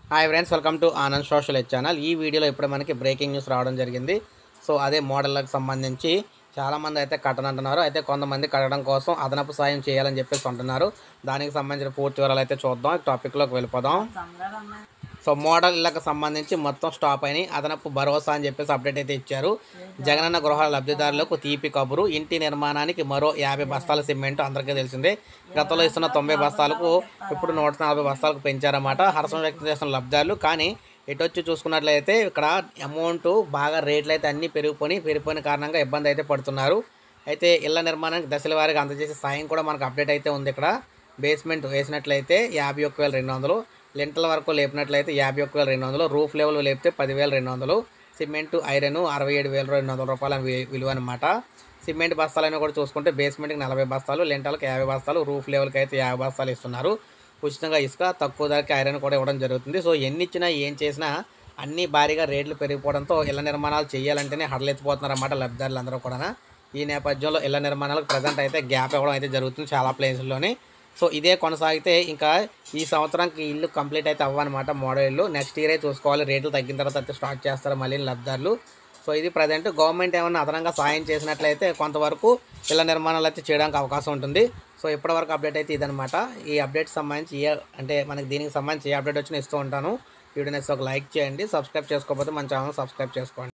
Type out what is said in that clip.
hi friends welcome to Anand social H channel ఈ వీడియోలో ఇప్పుడు మనకి బ్రేకింగ్ న్యూస్ రావడం జరిగింది సో అదే మోడళ్ళకి సంబంధించి చాలామంది అయితే కట్టనంటున్నారు అయితే కొంతమంది కట్టడం కోసం అదనపు సాయం చేయాలని చెప్పేసి అంటున్నారు దానికి సంబంధించిన పూర్తి వివరాలు అయితే చూద్దాం టాపిక్లోకి వెళ్ళిపోదాం సో మోడల్ ఇళ్ళకి సంబంధించి మొత్తం స్టాప్ అయినాయి అదనపు భరోసా అని చెప్పేసి అప్డేట్ అయితే ఇచ్చారు జగనన్న గృహాల లబ్ధిదారులకు తీపి కబురు ఇంటి నిర్మాణానికి మరో యాభై బస్తాల సిమెంట్ అందరికీ తెలిసిందే గతంలో ఇస్తున్న తొంభై బస్తాలకు ఇప్పుడు నూట నలభై బస్తాలకు పెంచారన్నమాట హర్షం వ్యక్తం చేస్తున్న లబ్ధిదారులు కానీ ఇటు వచ్చి చూసుకున్నట్లయితే ఇక్కడ అమౌంట్ బాగా రేట్లు అయితే అన్నీ పెరిగిపోయి పెరిగిపోయిన కారణంగా ఇబ్బంది అయితే పడుతున్నారు అయితే ఇళ్ల నిర్మాణానికి దశల వారీగా అందజేసే సాయం కూడా మనకు అప్డేట్ అయితే ఉంది ఇక్కడ బేస్మెంట్ వేసినట్లయితే యాభై ఒక్క వేల రెండు వందలు లింటల వరకు లేపినట్లయితే యాభై ఒక్క వేల రెండు వందలు రూఫ్ లెవెల్ లేపితే పదివేల రెండు వందలు సిమెంట్ ఐరన్ అరవై ఏడు వేల రెండు వందల రూపాయల వి- విలువ అనమాట సిమెంట్ బస్తాలైనా కూడా చూసుకుంటే బేస్మెంట్కి నలభై బస్తాలు లింటల్కి యాభై బస్తాలు రూఫ్ లెవెల్కి అయితే యాభై బస్తాలు ఇస్తున్నారు ఉచితంగా ఇసుక తక్కువ ధరకి ఐరన్ కూడా ఇవ్వడం జరుగుతుంది సో ఎన్ని ఇచ్చినా ఏం చేసినా అన్ని భారీగా రేట్లు పెరిగిపోవడంతో ఇళ్ల నిర్మాణాలు చేయాలంటేనే హడలెత్తిపోతున్నారు అన్నమాట లబ్ధిదారులు అందరూ కూడా ఈ నేపథ్యంలో ఇళ్ల నిర్మాణాలకు ప్రజెంట్ అయితే గ్యాప్ ఇవ్వడం అయితే జరుగుతుంది చాలా ప్లేసుల్లోని సో ఇదే కొనసాగితే ఇంకా ఈ సంవత్సరానికి ఇల్లు కంప్లీట్ అయితే అవ్వనమాట మోడల్ ఇల్లు నెక్స్ట్ ఇయరే చూసుకోవాలి రేట్లు తగ్గిన తర్వాత అయితే స్టార్ట్ చేస్తారు మళ్ళీ లబ్ధిదారులు సో ఇది ప్రజెంట్ గవర్నమెంట్ ఏమైనా అదనంగా సాయం చేసినట్లయితే కొంతవరకు ఇళ్ల నిర్మాణాలు అయితే చేయడానికి అవకాశం ఉంటుంది సో ఇప్పటివరకు అప్డేట్ అయితే ఇదనమాట ఈ అప్డేట్ సంబంధించి ఏ అంటే మనకి దీనికి సంబంధించి ఏ అప్డేట్ వచ్చినా ఇస్తూ ఉంటాను వీడియో నచ్చితే ఒక లైక్ చేయండి సబ్స్క్రైబ్ చేసుకోకపోతే మన ఛానల్ సబ్స్క్రైబ్ చేసుకోండి